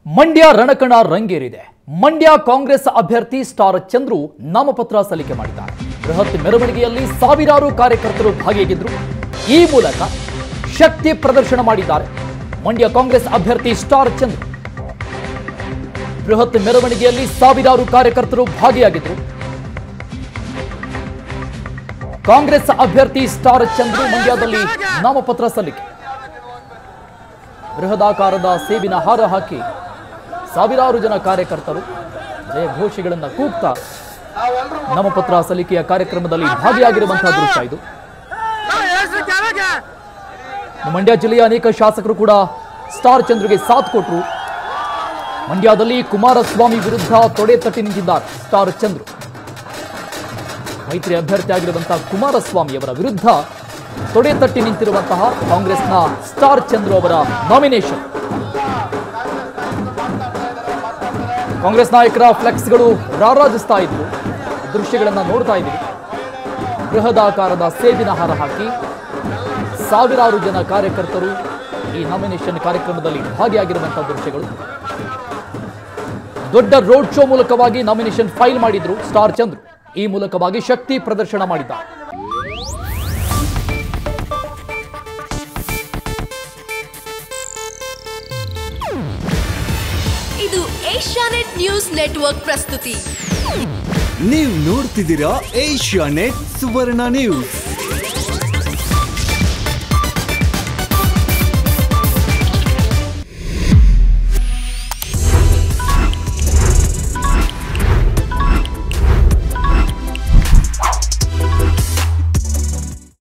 ಮಂಡ್ಯ ರಣಕಣ ರಂಗೇರಿದೆ ಮಂಡ್ಯ ಕಾಂಗ್ರೆಸ್ ಅಭ್ಯರ್ಥಿ ಸ್ಟಾರ್ ಚಂದ್ರು ನಾಮಪತ್ರ ಸಲ್ಲಿಕೆ ಮಾಡಿದ್ದಾರೆ ಬೃಹತ್ ಮೆರವಣಿಗೆಯಲ್ಲಿ ಸಾವಿರಾರು ಕಾರ್ಯಕರ್ತರು ಭಾಗಿಯಾಗಿದ್ರು ಈ ಮೂಲಕ ಶಕ್ತಿ ಪ್ರದರ್ಶನ ಮಾಡಿದ್ದಾರೆ ಮಂಡ್ಯ ಕಾಂಗ್ರೆಸ್ ಅಭ್ಯರ್ಥಿ ಸ್ಟಾರ್ ಚಂದ್ರು ಬೃಹತ್ ಮೆರವಣಿಗೆಯಲ್ಲಿ ಸಾವಿರಾರು ಕಾರ್ಯಕರ್ತರು ಭಾಗಿಯಾಗಿದ್ರು ಕಾಂಗ್ರೆಸ್ ಅಭ್ಯರ್ಥಿ ಸ್ಟಾರ್ ಚಂದ್ರು ಮಂಡ್ಯದಲ್ಲಿ ನಾಮಪತ್ರ ಸಲ್ಲಿಕೆ ಬೃಹದಾಕಾರದ ಸೇಬಿನ ಹಾರ ಹಾಕಿ ಸಾವಿರಾರು ಜನ ಕಾರ್ಯಕರ್ತರು ಜಯ ಘೋಷಗಳನ್ನು ಕೂಗ್ತಾ ನಾಮಪತ್ರ ಸಲ್ಲಿಕೆಯ ಕಾರ್ಯಕ್ರಮದಲ್ಲಿ ಭಾಗಿಯಾಗಿರುವಂತಹ ದೃಶ್ಯ ಇದು ಇನ್ನು ಮಂಡ್ಯ ಜಿಲ್ಲೆಯ ಅನೇಕ ಶಾಸಕರು ಕೂಡ ಸ್ಟಾರ್ ಚಂದ್ರಿಗೆ ಸಾಥ್ ಕೊಟ್ಟರು ಮಂಡ್ಯದಲ್ಲಿ ಕುಮಾರಸ್ವಾಮಿ ವಿರುದ್ಧ ತೊಡೆ ತಟ್ಟಿ ನಿಂತಿದ್ದಾರೆ ಸ್ಟಾರ್ ಚಂದ್ರು ಮೈತ್ರಿ ಅಭ್ಯರ್ಥಿ ಆಗಿರುವಂತಹ ಕುಮಾರಸ್ವಾಮಿ ಅವರ ವಿರುದ್ಧ ತೊಡೆ ತಟ್ಟಿ ನಿಂತಿರುವಂತಹ ಕಾಂಗ್ರೆಸ್ನ ಸ್ಟಾರ್ ಚಂದ್ರು ಅವರ ನಾಮಿನೇಷನ್ ಕಾಂಗ್ರೆಸ್ ನಾಯಕರ ಫ್ಲೆಕ್ಸ್ಗಳು ರಾರಾಜಿಸ್ತಾ ಇದ್ವು ದೃಶ್ಯಗಳನ್ನ ನೋಡ್ತಾ ಇದ್ದೀವಿ ಬೃಹದಾಕಾರದ ಸೇಬಿನ ಹಾರ ಹಾಕಿ ಸಾವಿರಾರು ಜನ ಕಾರ್ಯಕರ್ತರು ಈ ನಾಮಿನೇಷನ್ ಕಾರ್ಯಕ್ರಮದಲ್ಲಿ ಭಾಗಿಯಾಗಿರುವಂತಹ ದೃಶ್ಯಗಳು ದೊಡ್ಡ ರೋಡ್ ಶೋ ಮೂಲಕವಾಗಿ ನಾಮಿನೇಷನ್ ಫೈಲ್ ಮಾಡಿದ್ರು ಸ್ಟಾರ್ ಚಂದ್ರು ಈ ಮೂಲಕವಾಗಿ ಶಕ್ತಿ ಪ್ರದರ್ಶನ ಮಾಡಿದ್ದಾರೆ ಇದು ಏಷ್ಯಾನೆಟ್ ನ್ಯೂಸ್ ನೆಟ್ವರ್ಕ್ ಪ್ರಸ್ತುತಿ ನೀವು ನೋಡ್ತಿದ್ದೀರಾ ಏಷ್ಯಾ ನೆಟ್ ಸುವರ್ಣ ನ್ಯೂಸ್